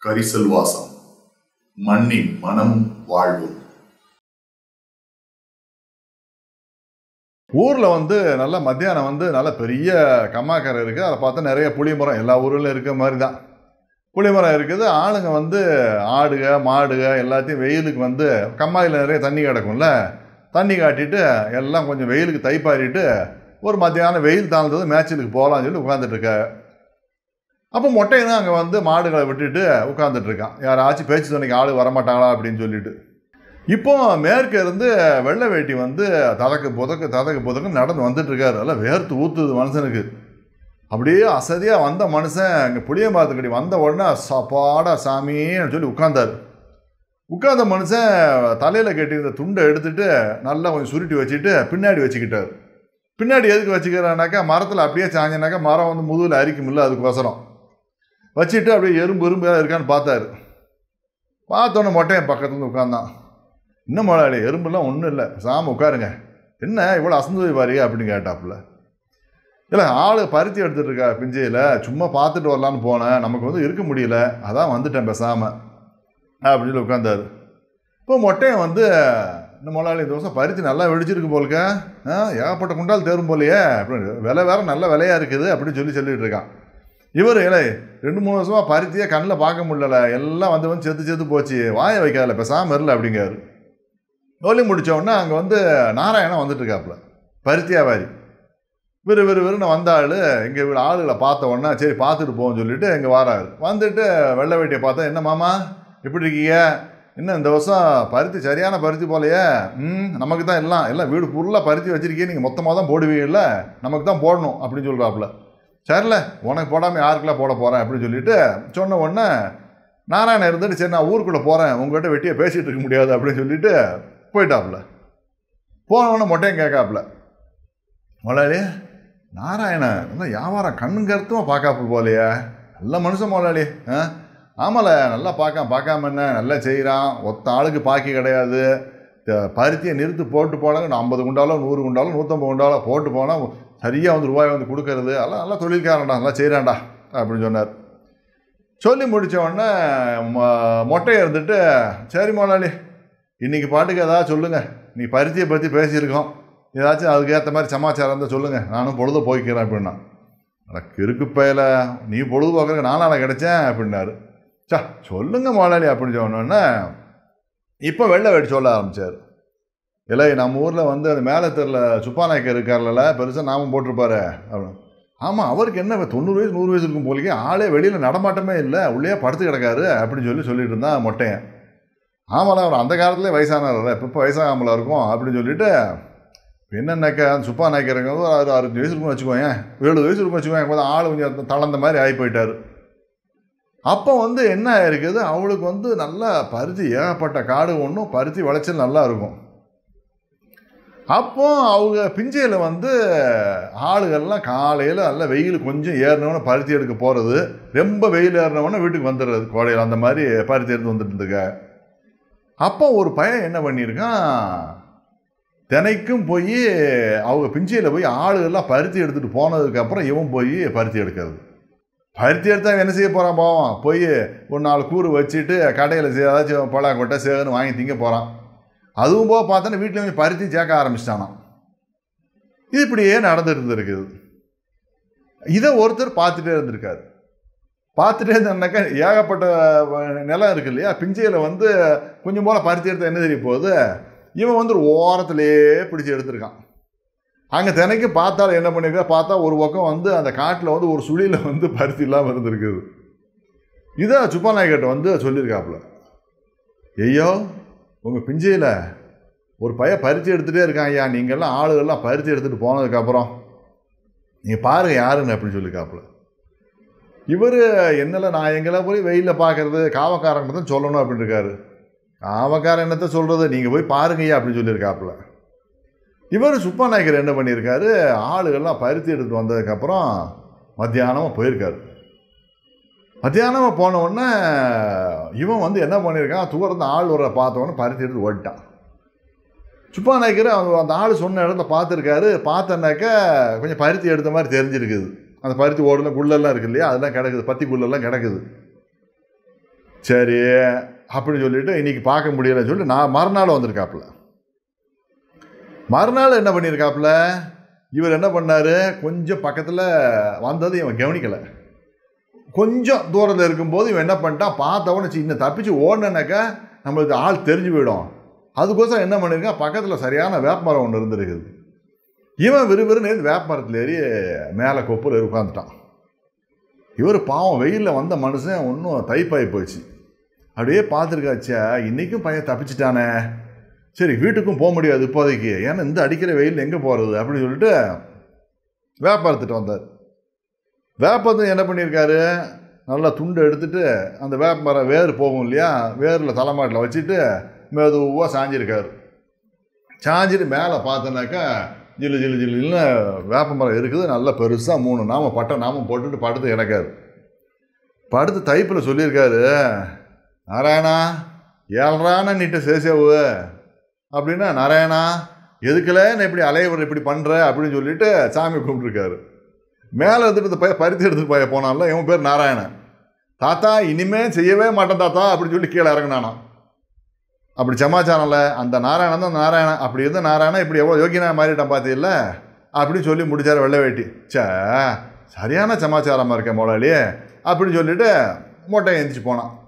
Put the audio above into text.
கரிசல்வாசம் மண்ணின் மனமும் வாழ்வும் ஊரில் வந்து நல்ல மத்தியானம் வந்து நல்ல பெரிய கம்மாக்கரை இருக்குது அதை பார்த்தா நிறைய புளிய மரம் எல்லா ஊர்லையும் இருக்க மாதிரி தான் புளிய மரம் இருக்குது ஆளுங்க வந்து ஆடுக மாடுக எல்லாத்தையும் வெயிலுக்கு வந்து கம்மாயில் நிறைய தண்ணி கிடக்கும்ல தண்ணி காட்டிட்டு எல்லாம் கொஞ்சம் வெயிலுக்கு தைப்பாரிட்டு ஒரு மத்தியானம் வெயில் தாழ்ந்தது மேய்ச்சலுக்கு போகலான்னு சொல்லி உட்காந்துட்டு இருக்க அப்போ மொட்டையனும் அங்கே வந்து மாடுகளை விட்டுட்டு உட்காந்துட்டு இருக்கான் யாராச்சும் பேச்சு துணைக்கு ஆளு வரமாட்டாங்களா அப்படின்னு சொல்லிட்டு இப்போ மேற்க இருந்து வெள்ளை வேட்டி வந்து ததக்கு புதக்கு ததக்கு புதக்கு நடந்து வந்துட்டு இருக்காரு அதெல்லாம் வேர்த்து ஊத்துது மனுஷனுக்கு அப்படியே அசதியாக வந்த மனுஷன் இங்கே புளியம்பாத்துக்கடி வந்த உடனே சப்பாடா சாமின்னு சொல்லி உட்கார்ந்தாரு உட்கார்ந்த மனுஷன் தலையில் கட்டியிருந்த துண்டை எடுத்துட்டு நல்லா கொஞ்சம் சுருட்டி வச்சுட்டு பின்னாடி வச்சுக்கிட்டாரு பின்னாடி எதுக்கு வச்சுக்கிறானாக்கா மரத்தில் அப்படியே சாஞ்சனாக்கா மரம் வந்து முதுகில் அரிக்குமில்ல அதுக்கோசரம் வச்சுட்டு அப்படியே எறும்பு எறும்பு ஏதாவது இருக்கான்னு பார்த்தாரு பார்த்தோன்னே மொட்டையன் பக்கத்துல வந்து உட்காந்தான் இன்னும் முதலாளி எறும்புலாம் ஒன்றும் இல்லை சாம உட்காருங்க என்ன இவ்வளோ அசந்து போய் பாருங்க அப்படின்னு கேட்டாப்புல இல்லை ஆள் பருத்தி எடுத்துட்டு இருக்கா பிஞ்சையில் சும்மா பார்த்துட்டு வரலான்னு போனேன் நமக்கு வந்து இருக்க முடியல அதான் வந்துட்டேன் பேசாமல் அப்படின்னு சொல்லி உட்காந்தாரு இப்போ மொட்டையன் வந்து இந்த முதலாளி இந்த வருஷம் பருத்தி நல்லா வெடிச்சிருக்கு போலுக்க ஆ ஏகப்பட்ட குண்டால் தேரும் போலையே அப்படின்னு விலை வேற நல்ல விலையா இருக்குது அப்படின்னு சொல்லி சொல்லிட்டு இருக்கான் இவர் இல்லை ரெண்டு மூணு வருஷமா பருத்தியே கண்ணில் பார்க்க முடியல எல்லாம் வந்து வந்து செத்து செத்து போச்சு வாயை வைக்காதல பேசாமல் இருல அப்படிங்காரு சொல்லி முடிச்ச உடனே அங்கே வந்து நாராயணன் வந்துட்டு இருக்காப்புல பருத்தி வியாபாரி விறு விறு விறுன்னு வந்த ஆள் இங்கே இவ்வளோ ஆளுகளை பார்த்த உடனே சரி பார்த்துட்டு போவோம்னு சொல்லிட்டு இங்கே வராரு வந்துட்டு வெள்ளை வேட்டியை பார்த்தா என்ன மாமா எப்படி இருக்கீங்க இன்னும் இந்த வருஷம் பருத்தி சரியான பருத்தி போலையே ம் நமக்கு தான் எல்லாம் எல்லாம் வீடு ஃபுல்லாக பருத்தி வச்சிருக்கீங்க நீங்கள் மொத்தமாக தான் போடுவீங்கல்ல நமக்கு தான் போடணும் அப்படின்னு சொல்கிறாப்புல சரில உனக்கு போடாமல் யாருக்கெல்லாம் போட போகிறேன் அப்படின்னு சொல்லிட்டு சொன்ன உடனே நாராயணன் இருந்துட்டு சரி நான் ஊருக்குள்ளே போகிறேன் உங்கள்கிட்ட வெட்டியை பேசிகிட்டு இருக்க முடியாது அப்படின்னு சொல்லிட்டு போயிட்டாப்புல போனவொடனே மொட்டையும் கேட்காப்புல முதலாளி நாராயணன் நல்லா வியாபாரம் கண்ணும் கருத்துமா பார்க்காப்பு போலையே நல்ல மனுஷன் முதலாளி ஆ ஆமால நல்லா பார்க்காம பார்க்காம என்ன நல்லா செய்கிறான் ஒத்த ஆளுக்கு பாக்கி கிடையாது த- பருத்தியை நிறுத்து போட்டு போனாங்க ஐம்பது குண்டாலோ நூறு குண்டாலோ நூற்றம்பது குண்டாலோ போட்டு போனால் சரியாக வந்து ரூபாய் வந்து கொடுக்கறது எல்லாம் நல்லா தொழில்காரன்டா நல்லா செய்கிறான்டா அப்படின்னு சொன்னார் சொல்லி முடிச்ச உடனே மொ- மொட்டையை இருந்துட்டு சரி முதலாளி இன்னைக்கு பாட்டுக்கு ஏதாவது சொல்லுங்கள் நீ பருத்தியை பற்றி பேசியிருக்கோம் ஏதாச்சும் அதுக்கு ஏற்ற மாதிரி சமாச்சாரம் இருந்தால் சொல்லுங்கள் நானும் பொழுது போய்க்கிறேன் அப்படின்னா எனக்கு இருக்கு பயல நீ பொழுதுபோக்குறதுக்கு நானால கிடைச்சேன் அப்படின்னாரு சா சொல்லுங்க முதலாளி அப்படின்னு சொன்னோன்னே இப்போ வெள்ளை வெடி சொல்ல ஆரம்பிச்சார் இல்லை நம்ம ஊரில் வந்து அந்த மேலே தெருல சுப்பாநாயக்கர் இருக்கார்ல பெருசாக நாமம் போட்டிருப்பாரு அப்படின்னு ஆமாம் அவருக்கு என்ன இப்ப தொண்ணூறு வயசு நூறு வயசு இருக்கும் போலிக்கு ஆளே வெளியில் நடமாட்டமே இல்லை உள்ளே படுத்து கிடக்காரு அப்படின்னு சொல்லி சொல்லிட்டு இருந்தான் மொட்டையன் ஆமாம்ல அவர் அந்த காலத்துலேயே வயசானவர் இப்போ வயசாகாமல இருக்கும் அப்படின்னு சொல்லிட்டு என்னன்னாக்கா அந்த சுப்பா நாய்க்கிறவங்க வந்து ஒரு அறு அறுபது வயசு இருக்கும்னு வச்சுக்கோங்க எழுபது வயசு இருக்கும் வச்சுக்கோங்க கொஞ்சம் ஆள் கொஞ்சம் தளர்ந்த மாதிரி ஆகி போயிட்டாரு அப்போ வந்து என்ன ஆயிருக்குது அவளுக்கு வந்து நல்லா பருத்தி ஏகப்பட்ட காடு ஒன்றும் பருத்தி விளைச்சல் நல்லா இருக்கும் அப்போ அவங்க பிஞ்சையில் வந்து ஆளுகள்லாம் காலையில் நல்லா வெயில் கொஞ்சம் ஏறினவொன்னே பருத்தி எடுக்க போகிறது ரொம்ப வெயில் ஏறினவொன்னே வீட்டுக்கு வந்துடுறது கோடையில் அந்த மாதிரி பருத்தி எடுத்து வந்துட்டு இருந்துக்க அப்போ ஒரு பையன் என்ன பண்ணியிருக்கான் தினைக்கும் போய் அவங்க பிஞ்சையில் போய் ஆளுகள்லாம் பருத்தி எடுத்துகிட்டு போனதுக்கப்புறம் இவன் போய் பருத்தி எடுக்கிறது பருத்தி எடுத்தா என்ன செய்ய போகிறான் பாவம் போய் ஒரு நாலு கூறு வச்சுட்டு கடையில் ஏதாச்சும் பழா கொட்டை சேகன்னு வாங்கி திங்க போகிறான் அதுவும் போக பார்த்தோன்னா வீட்டில் போய் பருத்தி சேர்க்க ஆரம்பிச்சிட்டானான் இது இப்படியே நடந்துட்டு இருந்திருக்குது இதை ஒருத்தர் பார்த்துட்டே இருந்திருக்காரு பார்த்துட்டே இருந்தாக்கா ஏகப்பட்ட அஹ், நிலம் இருக்கு இல்லையா பிஞ்சையில் வந்து கொஞ்சம் போல பருத்தி எடுத்தா என்ன தெரிய போகுது இவன் வந்து ஒரு ஓரத்திலேயே பிடிச்சி எடுத்திருக்கான் அங்கே தினைக்கு பார்த்தாலும் என்ன பண்ணிருக்கா பார்த்தா ஒரு பக்கம் வந்து அந்த காட்டில் வந்து ஒரு சுழியில் வந்து பருத்தி இல்லாமல் இருந்திருக்குது இதை சுப்பாநாயக்கிட்ட வந்து சொல்லியிருக்காப்புல ஐயோ உங்கள் பிஞ்சையில் ஒரு பையன் பருத்தி எடுத்துகிட்டே இருக்கான் ஐயா நீங்கள்லாம் ஆளுகள்லாம் பருத்தி எடுத்துகிட்டு போனதுக்கப்புறம் நீங்கள் பாருங்கள் யாருன்னு அப்படின்னு சொல்லியிருக்காப்புல இவர் என்னல நான் எங்களை போய் வெயிலில் பார்க்கறது காவக்காரங்க தான் சொல்லணும் அப்படின்னு இருக்காரு காவக்காரன் என்னத்த சொல்கிறது நீங்கள் போய் பாருங்கய்யா அப்படின்னு சொல்லியிருக்காப்புல இவர் சுப்பாநாயக்கர் என்ன பண்ணியிருக்காரு ஆளுகள்லாம் பருத்தி எடுத்து வந்ததுக்கப்புறம் மத்தியானமாக போயிருக்காரு மத்தியானமாக போன உடனே இவன் வந்து என்ன பண்ணியிருக்கான் தூரந்து ஆள் வர பார்த்த உடனே பருத்தி எடுத்து ஓடிட்டான் சுப்பாநாயக்கர் அவங்க அந்த ஆள் சொன்ன இடத்த பார்த்துருக்காரு பார்த்தனாக்க கொஞ்சம் பருத்தி எடுத்த மாதிரி தெரிஞ்சிருக்குது அந்த பருத்தி ஓடுல குள்ளெல்லாம் இருக்கு இல்லையா அதெல்லாம் கிடக்குது பத்தி குள்ளெல்லாம் கிடக்குது சரி அப்படின்னு சொல்லிட்டு இன்னைக்கு பார்க்க முடியலன்னு சொல்லிட்டு நான் மறுநாள் வந்திருக்காப்புல மறுநாள் என்ன பண்ணியிருக்காப்புல இவர் என்ன பண்ணாரு கொஞ்சம் பக்கத்தில் வந்தது இவன் கவனிக்கலை கொஞ்சம் தூரத்தில் இருக்கும்போது இவன் என்ன பண்ணிட்டான் பார்த்தவன இன்னும் தப்பிச்சு ஓடினாக்கா நம்மளுக்கு ஆள் தெரிஞ்சு போயிடும் அதுக்கோசரம் என்ன பண்ணியிருக்கான் பக்கத்தில் சரியான வேப்பமரம் ஒன்று இருந்திருக்குது இவன் விறுவிறுன்னு ஏறி வேப்பமரத்தில் ஏறி மேலே கொப்பில் ஏறி உட்காந்துட்டான் இவர் பாவம் வெயிலில் வந்த மனுஷன் ஒன்றும் தைப்பாகி போச்சு அப்படியே பார்த்துருக்காச்சா இன்றைக்கும் பையன் தப்பிச்சிட்டானே சரி வீட்டுக்கும் போக முடியாது இப்போதைக்கு ஏன்னா இந்த அடிக்கிற வெயில் எங்கே போகிறது அப்படின்னு சொல்லிட்டு வேப்பமரத்துட்டு வந்தார் வேப்பத்தை என்ன பண்ணியிருக்காரு நல்லா துண்டு எடுத்துட்டு அந்த வேப்பமரம் வேர் போகும் இல்லையா வேரில் தலைமாட்டில் வச்சுட்டு மெதுவாக சாஞ்சிருக்காரு சாஞ்சிட்டு மேலே பார்த்தோன்னாக்கா ஜில்லு ஜில்லு ஜில்லுன்னு வேப்பமரம் இருக்குது நல்லா பெருசாக மூணு நாமம் பட்டை நாமம் போட்டுட்டு படுத்து கிடக்காரு படுத்து தைப்பில் சொல்லியிருக்காரு நாராயணா ஏழ்றான நீட்ட சேசேவு அப்படின்னா நாராயணா எதுக்குல நான் இப்படி அலையவர் இப்படி பண்ணுற அப்படின்னு சொல்லிட்டு சாமி கும்பிட்டுருக்காரு மேலே எடுத்துட்டு இந்த பைய பருத்தி எடுத்துட்டு போய போனான்ல இவன் பேர் நாராயணன் தாத்தா இனிமே செய்யவே மாட்டேன் தாத்தா அப்படின்னு சொல்லி கீழே இறங்கினானாம் அப்படி சமாச்சாரம்ல அந்த நாராயணன் தான் நாராயணன் அப்படி இருந்த நாராயணன் இப்படி எவ்வளோ யோகினா மாறிட்டான் பார்த்தீல்ல அப்படின்னு சொல்லி முடிச்சார் வெள்ளை வேட்டி சே சரியான சமாச்சாரமாக இருக்கேன் முதலாளி அப்படின்னு சொல்லிட்டு மொட்டை எந்திரிச்சு போனான்